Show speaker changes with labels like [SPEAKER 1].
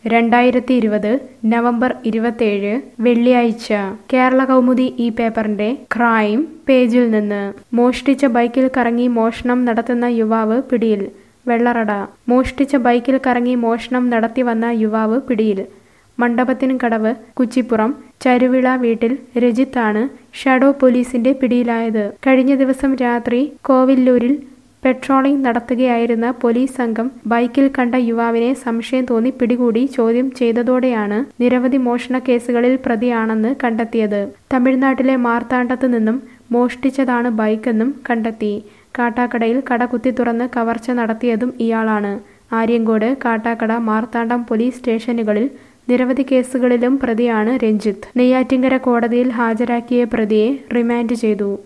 [SPEAKER 1] രണ്ടായിരത്തി ഇരുപത് നവംബർ ഇരുപത്തേഴ് വെള്ളിയാഴ്ച കേരള കൗമുദി ഈ പേപ്പറിന്റെ ക്രൈം പേജിൽ നിന്ന് മോഷ്ടിച്ച ബൈക്കിൽ കറങ്ങി മോഷണം നടത്തുന്ന യുവാവ് പിടിയിൽ വെള്ളറട മോഷ്ടിച്ച ബൈക്കിൽ കറങ്ങി മോഷണം നടത്തി വന്ന യുവാവ് പിടിയിൽ മണ്ഡപത്തിന് കടവ് കുച്ചിപ്പുറം ചരുവിള വീട്ടിൽ രജിത്താണ് ഷാഡോ പോലീസിന്റെ പിടിയിലായത് കഴിഞ്ഞ ദിവസം രാത്രി കോവില്ലൂരിൽ പെട്രോളിംഗ് നടത്തുകയായിരുന്ന പോലീസ് സംഘം ബൈക്കിൽ കണ്ട യുവാവിനെ സംശയം തോന്നി പിടികൂടി ചോദ്യം ചെയ്തതോടെയാണ് നിരവധി മോഷണ കേസുകളിൽ പ്രതിയാണെന്ന് കണ്ടെത്തിയത് തമിഴ്നാട്ടിലെ മാർത്താണ്ഡത്ത് നിന്നും മോഷ്ടിച്ചതാണ് ബൈക്കെന്നും കണ്ടെത്തി കാട്ടാക്കടയിൽ കട കുത്തി തുറന്ന് കവർച്ച നടത്തിയതും ഇയാളാണ് ആര്യങ്കോട് കാട്ടാക്കട മാർത്താണ്ഡം പോലീസ് സ്റ്റേഷനുകളിൽ നിരവധി കേസുകളിലും പ്രതിയാണ് രഞ്ജിത്ത് നെയ്യാറ്റിങ്കര കോടതിയിൽ ഹാജരാക്കിയ പ്രതിയെ റിമാൻഡ് ചെയ്തു